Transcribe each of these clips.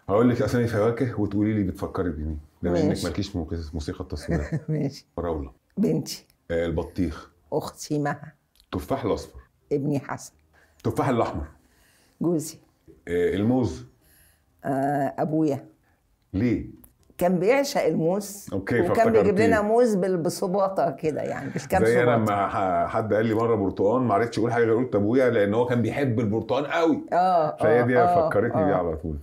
هقول لك اسامي فواكه وتقولي لي بتفكري بمين بما انك ماشي. مالكيش موك- موسيقى التصوير ماشي فراوله بنتي آه، البطيخ اختي مها تفاح الاصفر ابني حسن التفاح الاحمر جوزي آه، الموز آه ابويا ليه كان بيعشق الموز أوكي، وكان فافتكرتيه. بيجيب لنا موز بال- بصباطه كده يعني بالكام زي انا صباطه لما ح- حد قال لي مره برتقان ما عرفتش اقول حاجه غير قلت ابويا لان هو كان بيحب البرتقان قوي اه فهي آه، دي آه، فكرتني بيه آه. على طول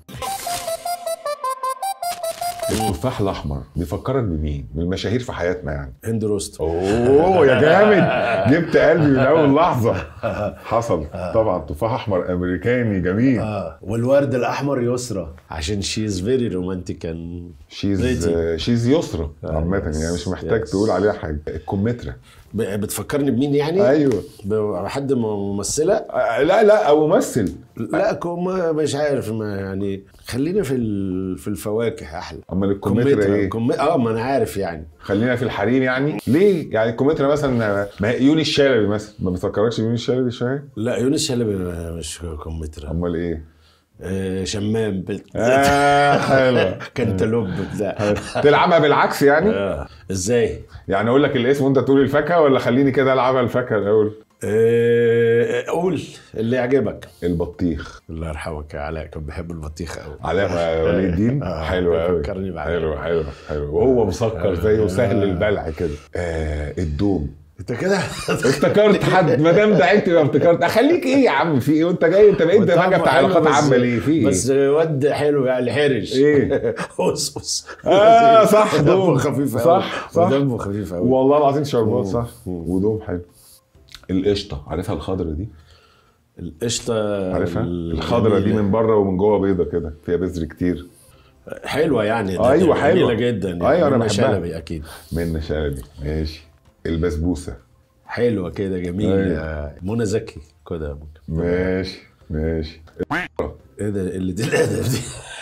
التفاح الاحمر بيفكرك بمين؟ من المشاهير في حياتنا يعني هند رستم اوه يا جامد جبت قلبي من اول لحظه حصل طبعا تفاح احمر امريكاني جميل اه والورد الاحمر يسرى عشان شي از فيري رومانتيك اند شيز Pretty. شيز يسرى عامة yes, يعني مش محتاج yes. تقول عليها حاجة الكمثرى بتفكرني بمين يعني؟ ايوه بحد ممثله؟ آه، لا لا او ممثل لا كوم مش عارف ما يعني خلينا في ال- في الفواكه احلى امال الكمثرى ايه؟ كم... اه ما انا عارف يعني خلينا في الحريم يعني ليه؟ يعني الكمثرى مثلا ما هي يوني الشلبي مثلا ما بتفكركش بيوني الشلبي شوية؟ لا يونس شلبي مش كمثرى امال ايه؟ آه شمام بال... اه حلوة كنتالوب بتاع تلعبها بالعكس يعني؟ آه. ازاي؟ يعني اقول لك الاسم وانت تقول الفاكهة ولا خليني كده العبها الفاكهة الاول؟ آه، قول اللي يعجبك البطيخ الله يرحمك يا علاء كان بيحب البطيخ قوي علاء ولي الدين آه، حلو قوي فكرني بعلاء. حلو حلو حلو وهو مسكر زيه وسهل البلع كده آه الدوم انت كده افتكرت حد ما دام دعيت يبقى افتكرت اخليك ايه يا عم في ايه وانت جاي انت بقيت دماغك بتاع حلو علاقات بس- عامه ليه في ايه بس واد حلو يعني حرج ايه؟ قص قص اه صح دمه دوم خفيف قوي صح صح دمه خفيف قوي والله العظيم شربات مم. صح ودوم حلو القشطه عارفها الخضره دي القشطه عارفها ال- الخضره دي جميلة. من بره ومن جوه بيضه كده فيها بذر كتير حلوه يعني ده- أيوة، ده حلوة. جميله جدا يعني. أيوة، أنا منى بحبها. شلبي اكيد منة شلبي ماشي البسبوسه حلوه كده جميله أيوة. منى زكي كده ماشي ماشي ايه ده اللي دي الادب دي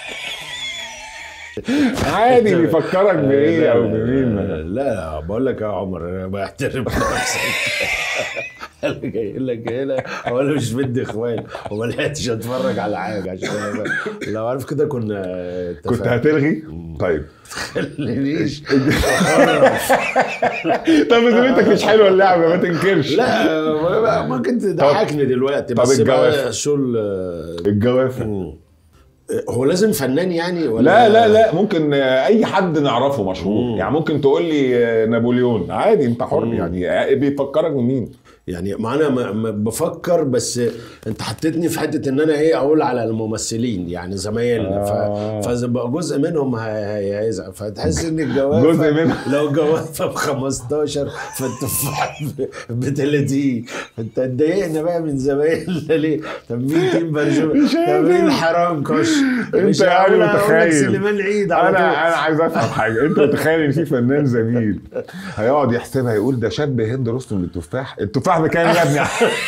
عادي بيفكرك بايه لا، او لا، بمين لا, لا بقول لك يا عمر انا بحترم نفسك انا جاي لك هنا هو انا مش بدي اخوان وما لحقتش اتفرج على حاجه عشان أنا- لو عارف كده كنا كنت اتفقنا. هتلغي طيب خلينيش طب ذمتك مش حلوه اللعبه ما تنكرش لا ممكن تضحكني دلوقتي طب بس الجواز. بقى شغل الجوافه مم. هو لازم فنان يعني ولا لا لا لا ممكن آه، اي حد نعرفه مشهور مم. يعني ممكن تقول لي آه، نابليون عادي انت حر مم. يعني آه، بيفكرك بمين يعني ما انا ما ما بفكر بس انت حطيتني في حته ان انا ايه اقول على الممثلين يعني زمايلنا آه. ف... فبقى جزء منهم هي- هي- هيزعل فتحس ان الجوافه جزء منهم. لو جوافه ب 15 فالتفاح ب 30 فانت اتضايقنا بقى من زمايلنا ليه؟ طب مين تيم برجوم؟ مش طب قادر. مين حرام كش؟ انت مش يعني هقول- هقول لك متخيل سليمان عيد على انا طول. انا عايز افهم حاجه انت متخيل ان في فنان زميل هيقعد يحسبها يقول ده شبه هند رستم بالتفاح التفاح بكام يا ابني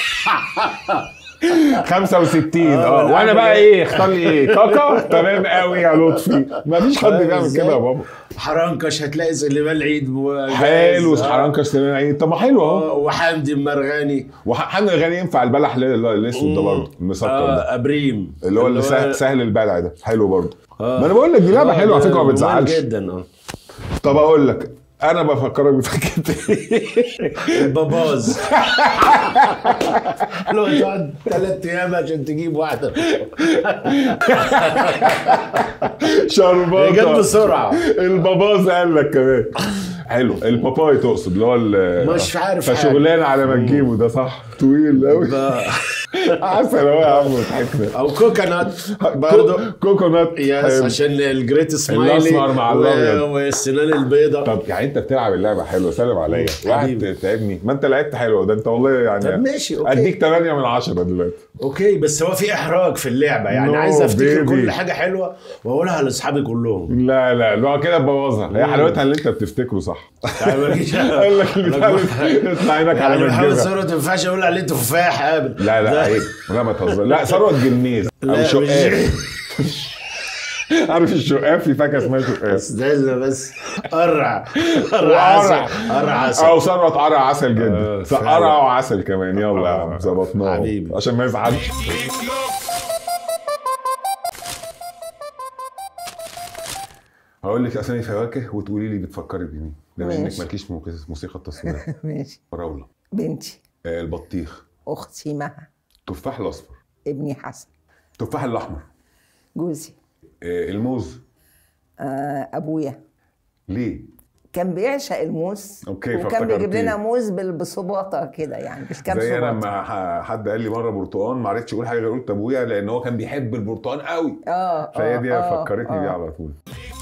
65 اه وانا بقى ايه اختار لي ايه كاكا تمام قوي يا لطفي مفيش حد فاهم بيعمل كده يا ازاي؟ بابا حرنكش هتلاقي سليمان عيد مو- حلو جاهز. آه. حرنكش سليمان عيد طب ما حلو اهو آه، وحمدي المرغني وحمد الغني ينفع البلح ال- ال- الاسود ده مم. برضه المسكر ده آه ابريم اللي هو اللي سهل, سهل البلع ده حلو برضه آه. ما انا بقول لك دي لعبه آه، حلوه على ده فكره ما جمال بتزعلش جدا اه طب اقول لك انا بفكرك بفكره الباباز لو تقعد ثلاث ايام عشان تجيب واحده هي جت شربات بسرعه الباباز قال لك كمان حلو الباباي تقصد اللي هو ال- مش عارف حاجة. فشغلانه على ما تجيبه ده صح طويل قوي ب- عسل اهو يا عم وضحكنا او كوكونات برضه كوكونات يس حلو. عشان الجريت سمايلي الأسمر مع و- الأبيض. والسنان البيضاء طب يعني انت بتلعب اللعبه حلوه سلم عليا واحد حبيبي. تعبني ما انت لعبت حلو ده انت والله يعني طب ماشي اوكي اديك 8 من 10 دلوقتي اوكي بس هو في احراج في اللعبه يعني No, عايز افتكر baby. كل حاجه حلوه واقولها لاصحابي كلهم لا لا لو كده تبوظها هي حلاوتها اللي انت بتفتكره صح يعني ما أجيش- قال لك البتاع ده يطلع عينك على يعني محمد منجبه ثروت ما ينفعش اقول عليه تفاح ابدا لا لا ده- عيب لا ما تهزر لا ثروت جنيز او لا، مش- شقاف عارف الشقاف في فاكهه اسمها شقاف استنى بس قرع قرع وقرع. عسل قرع عسل او ثروت قرع عسل جدا آه، صح، فعلا. قرع وعسل كمان يلا يا عم ظبطناه حبيبي. عشان ما يزعلش هقول لك اسامي فواكه وتقولي لي بتفكري بمين بما انك ماشي. مالكيش موسيقى- موسيقى التصوير ماشي فراوله بنتي آه، البطيخ اختي مها تفاح الاصفر ابني حسن التفاح الاحمر جوزي آه، الموز آه ابويا ليه كان بيعشق الموز أوكي، وكان بيجيب فافتكرتيه. لنا موز بال- بصباطه كده يعني بالكام زي انا صباطه لما ح- حد قال لي مره برتقان ما عرفتش اقول حاجه غير قلت ابويا لان هو كان بيحب البرتقان قوي اه فهي آه، دي آه، فكرتني آه. بيه على طول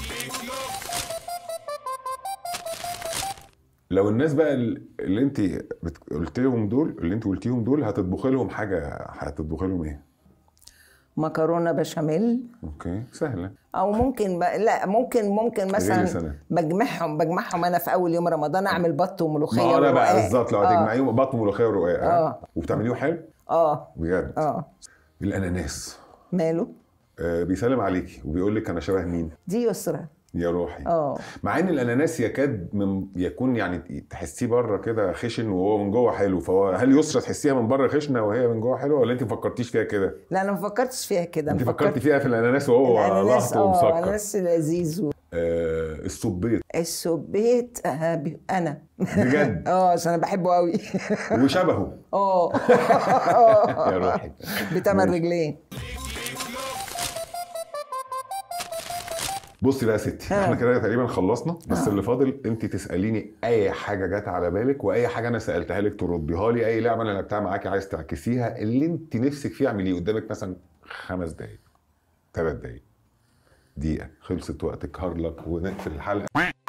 لو الناس بقى اللي انت بت- قلت لهم دول اللي انت قلتيهم دول هتطبخي لهم حاجه هتطبخي لهم ايه؟ مكرونه بشاميل اوكي سهله او ممكن ب... لا ممكن ممكن مثلا سنة. بجمعهم بجمعهم انا في اول يوم رمضان اعمل بط وملوخيه ما انا بقى ورقاق. بالظبط لو آه. هتجمعيهم بطن ملوخيه ورقاق ها؟ آه. وبتعمليه حلو اه بجد اه الاناناس ماله آه بيسلم عليكي وبيقول لك انا شبه مين دي يسرى يا روحي اه مع ان الاناناس يكاد من يكون يعني تحسيه بره كده خشن وهو من جوه حلو فهو هل يسرى تحسيها من بره خشنه وهي من جوه حلوه ولا انت ما فكرتيش فيها كده؟ لا انا ما فكرتش فيها كده انت أنا فكرتي فيها في الاناناس وهو الاناناس ضغط اه ومسكر الاناناس لذيذ و... آه السبيط السبيت آه ب... انا بجد اه عشان انا بحبه قوي وشبهه اه يا روحي بتمن ماشي. رجلين بصي بقى يا ستي ها. احنا كده تقريبا خلصنا بس آه. اللي فاضل انت تساليني اي حاجه جت على بالك واي حاجه انا سالتها لك ترديها لي اي لعبه انا لعبتها معاكي عايز تعكسيها اللي انت نفسك فيه اعمليه قدامك مثلا خمس دقايق ثلاث دقايق دقيقه خلصت وقتك هارلك ونقفل الحلقه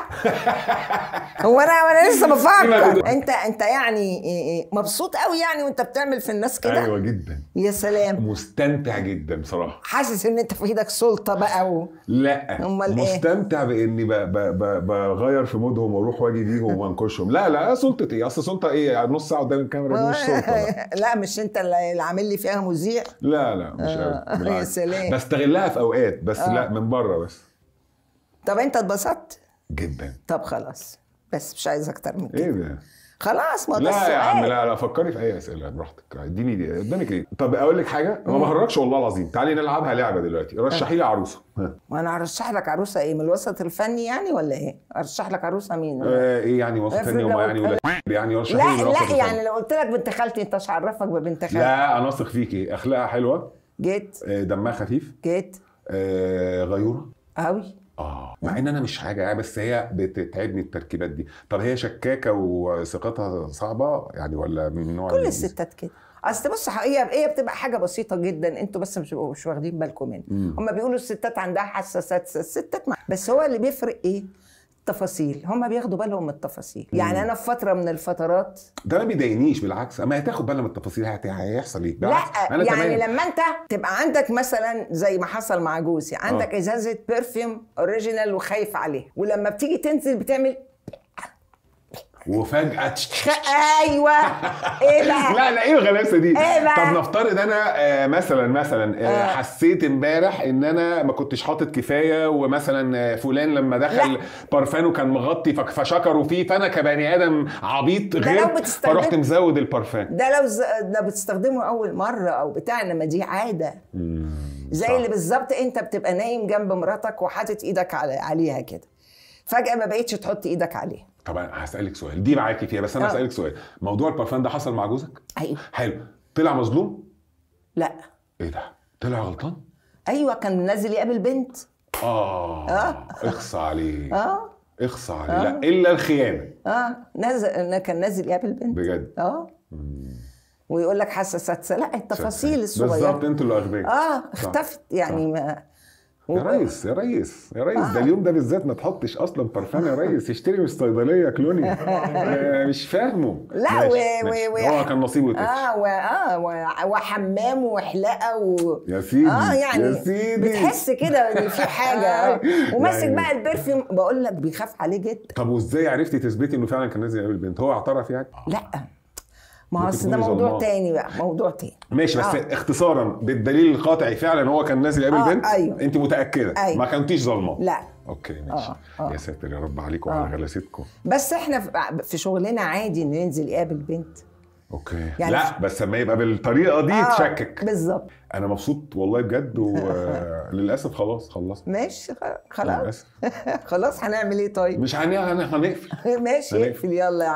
هو انا وانا لسه سيبك بفكر دول. انت انت يعني إيه إيه مبسوط قوي يعني وانت بتعمل في الناس كده ايوه جدا يا سلام مستمتع جدا بصراحه حاسس ان انت في ايدك سلطه بقى و... لا أمال إيه؟ مستمتع باني ب- ب- ب- بغير في مودهم واروح واجي بيهم وانكشهم لا لا سلطه ايه اصل سلطه ايه نص ساعه قدام الكاميرا دي مش سلطه لا. لا مش انت اللي اللي عامل لي فيها مذيع لا لا مش آه، قوي يا بالعكس. سلام. بستغلها في اوقات بس آه. لا من بره بس طب انت اتبسطت جدا طب خلاص بس مش عايز اكتر من كده ايه ده خلاص ما ده لا يا السؤال. عم لا لا فكري في اي اسئله براحتك اديني دي قدامك ايه طب اقول لك حاجه ما بهرجش والله العظيم تعالي نلعبها لعبه دلوقتي رشحي لي عروسه ها. وانا ارشح لك عروسه ايه من الوسط الفني يعني ولا ايه ارشح لك عروسه مين آه، ايه يعني وسط افرض ثاني لو وما يعني ولا يعني رشحي لا لي من وسط لا الفن. يعني لو قلت لك بنت خالتي انت مش عرفك ببنت خالتي لا انا واثق فيكي اخلاقها حلوه جيت آه، دمها خفيف جيت آه، غيوره قوي اه مع ان انا مش حاجه يعني بس هي بتتعبني التركيبات دي طب هي شكاكه وثقتها صعبه يعني ولا من نوع كل ال- الستات كده اصل بص هي هي بتبقى حاجه بسيطه جدا انتوا بس مش مش واخدين بالكم منها مم. هم بيقولوا الستات عندها حساسات الستات ما. بس هو اللي بيفرق ايه التفاصيل هم بياخدوا بالهم من التفاصيل يعني انا في فتره من الفترات ده ما بيضايقنيش بالعكس اما هتاخد بالها من التفاصيل هت- هيحصل ايه لا بالعكس انا يعني تمام لما انت تبقى عندك مثلا زي ما حصل مع جوزي عندك آه. ازازه برفيوم اوريجينال وخايف عليها ولما بتيجي تنزل بتعمل وفجاه تش- خ... ايوه ايه بقى لا لا ايه الغلاسه دي إيه بقى؟ طب نفترض انا آه، مثلا مثلا آه، آه. حسيت امبارح ان انا ما كنتش حاطط كفايه ومثلا آه، فلان لما دخل لا. بارفانه كان مغطي فك- فشكروا فيه فانا كبني ادم عبيط لو غير بتستخدم- فرحت مزود البارفان ده لو ز... ده بتستخدمه اول مره او بتاع انما دي عاده زي صح. اللي بالظبط انت بتبقى نايم جنب مراتك وحاطط ايدك على... عليها كده فجاه ما بقيتش تحط ايدك عليها طبعا هسألك سؤال دي معاكي فيها بس انا آه. هسألك سؤال موضوع البارفان ده حصل مع جوزك ايوه حلو طلع مظلوم لا ايه ده طلع غلطان ايوه كان نازل يقابل بنت اه آه. اخصى عليه اه اخصى عليه آه. لا الا الخيانه اه نازل كان نازل يقابل بنت بجد اه ويقول لك حساسات لا التفاصيل بالظبط الصغيره انتوا اللي اغبياء اه صح. اختفت يعني ما يا ريس يا ريس يا ريس ده اليوم ده بالذات ما تحطش اصلا بارفان يا ريس اشتري من الصيدليه كلوني آه، مش فاهمه لا ماشي، و- ماشي. و- و- هو كان نصيبه يتقفش اه و... اه و... وحمام وحلاقه و... يا سيدي اه يعني يا سيدي بتحس كده ان في حاجه آه. وماسك يعني- بقى البرفيوم بقول لك بيخاف عليه جدا طب وازاي عرفتي تثبتي انه فعلا كان نازل يقابل بنت هو اعترف يعني لا ما هو ممكن أصل ده تكوني موضوع ظلماه. تاني بقى موضوع تاني ماشي بس آه. اختصارا بالدليل القاطعي فعلا هو كان نازل يقابل آه، بنت أيوه. انت متاكده أيوه. ما كنتيش ظالمه لا اوكي ماشي آه، آه. يا ساتر يا رب عليكم وعلى غلاستكم بس احنا في- في شغلنا عادي ان ينزل يقابل بنت اوكي يعني يعني لا بس لما يبقى بالطريقه دي آه، تشكك بالظبط انا مبسوط والله بجد وللاسف خلاص خلصنا ماشي خ- خلاص للأسف. خلاص هنعمل ايه طيب مش هن- هن- هنقفل ماشي هنقفل. اقفل يلا يا